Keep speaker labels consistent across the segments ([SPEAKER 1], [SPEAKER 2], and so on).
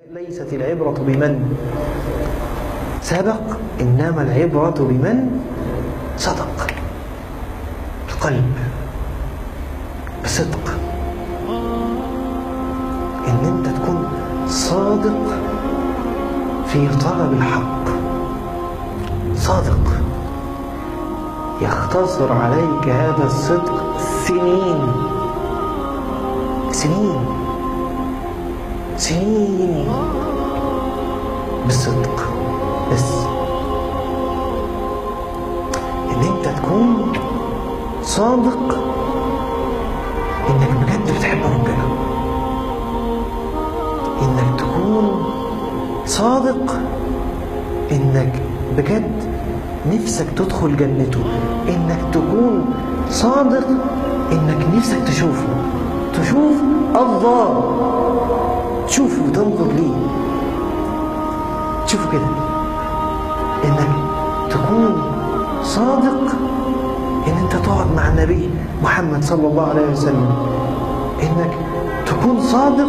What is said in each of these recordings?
[SPEAKER 1] ليست العبرة بمن سبق إنما العبرة بمن صدق القلب بصدق إن أنت تكون صادق في طلب الحق صادق يختصر عليك هذا الصدق سنين سنين سنين بالصدق بس ان انت تكون صادق انك بجد بتحب ربنا انك تكون صادق انك بجد نفسك تدخل جنته انك تكون صادق انك نفسك تشوفه تشوف الله تشوفه وتنظر ليه تشوفه كده انك تكون صادق ان انت تقعد مع النبي محمد صلى الله عليه وسلم انك تكون صادق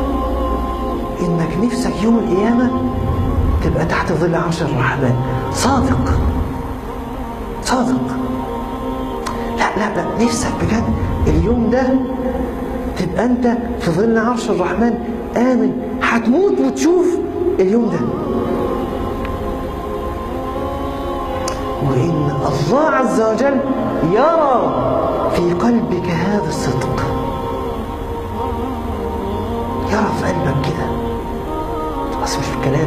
[SPEAKER 1] انك نفسك يوم القيامة تبقى تحت ظل عرش الرحمن صادق صادق لا لا لا نفسك بجد اليوم ده تبقى انت في ظل عرش الرحمن آمن هتموت وتشوف اليوم ده وإن الله عز وجل يرى في قلبك هذا الصدق يرى في قلبك كده بس مش في الكلام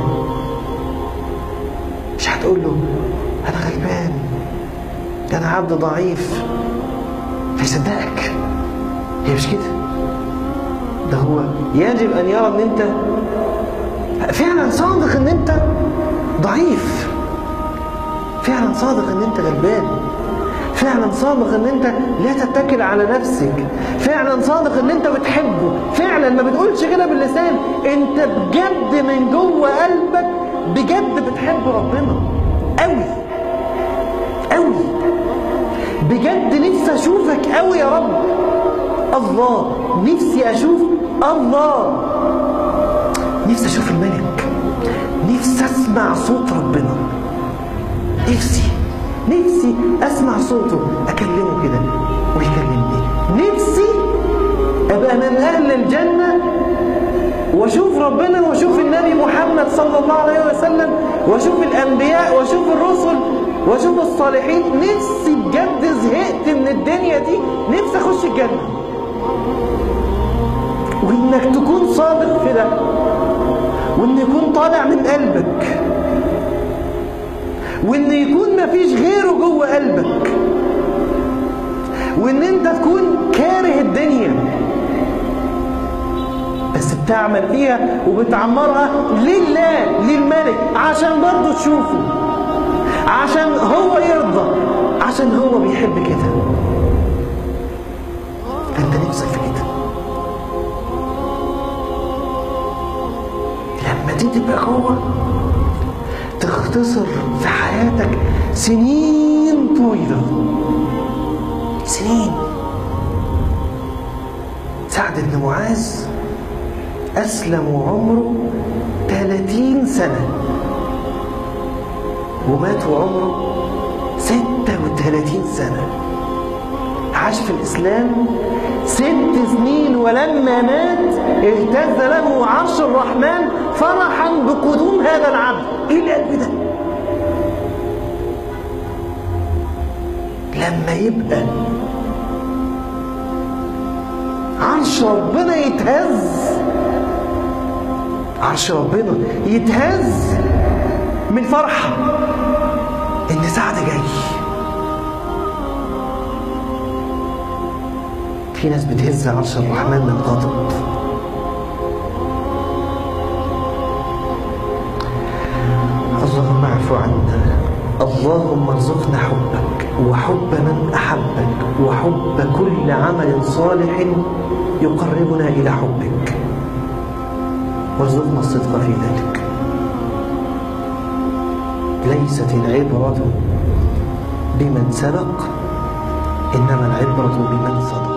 [SPEAKER 1] مش هتقول له أنا غلبان ده أنا عبد ضعيف فيصدقك هي مش كده ده هو يجب أن يرى أن أنت فعلا صادق أن أنت ضعيف فعلا صادق أن أنت غلبان فعلا صادق أن أنت لا تتكل على نفسك فعلا صادق أن أنت بتحبه فعلا ما بتقولش كده باللسان أنت بجد من جوه قلبك بجد بتحب ربنا قوي قوي بجد نفسي أشوفك قوي يا رب الله نفسي أشوف الله نفسي أشوف الملك نفسي أسمع صوت ربنا نفسي نفسي أسمع صوته أكلمه كده ويكلمني نفسي أبقى من أهل الجنة واشوف ربنا واشوف النبي محمد صلى الله عليه وسلم واشوف الانبياء واشوف الرسل واشوف الصالحين نفسي بجد زهقت من الدنيا دي نفسي اخش الجنه وانك تكون صادق في ده وان يكون طالع من قلبك وان يكون مفيش غيره جوه قلبك وان انت تكون كاره الدنيا بس بتعمل فيها وبتعمرها لله للملك عشان برضه تشوفه عشان هو يرضى عشان هو بيحب كده انت نفسك في كده لما دي تبقى جوه تختصر في حياتك سنين طويلة سنين سعد بن معاذ أسلم وعمره 30 سنة ومات وعمره 36 سنة عاش في الإسلام ست سنين ولما مات اهتز له عرش الرحمن فرحا بقدوم هذا العبد ايه القلب ده لما يبقى عرش ربنا يتهز عرش ربنا يتهز من فرحة إن سعد جاي في ناس بتهز عرش الرحمن من غضب اللهم اعف عنا اللهم ارزقنا حبك وحب من أحبك وحب كل عمل صالح يقربنا إلى حبك وارزقنا الصدق في ذلك ليست العبرة بمن سبق إنما العبرة بمن صدق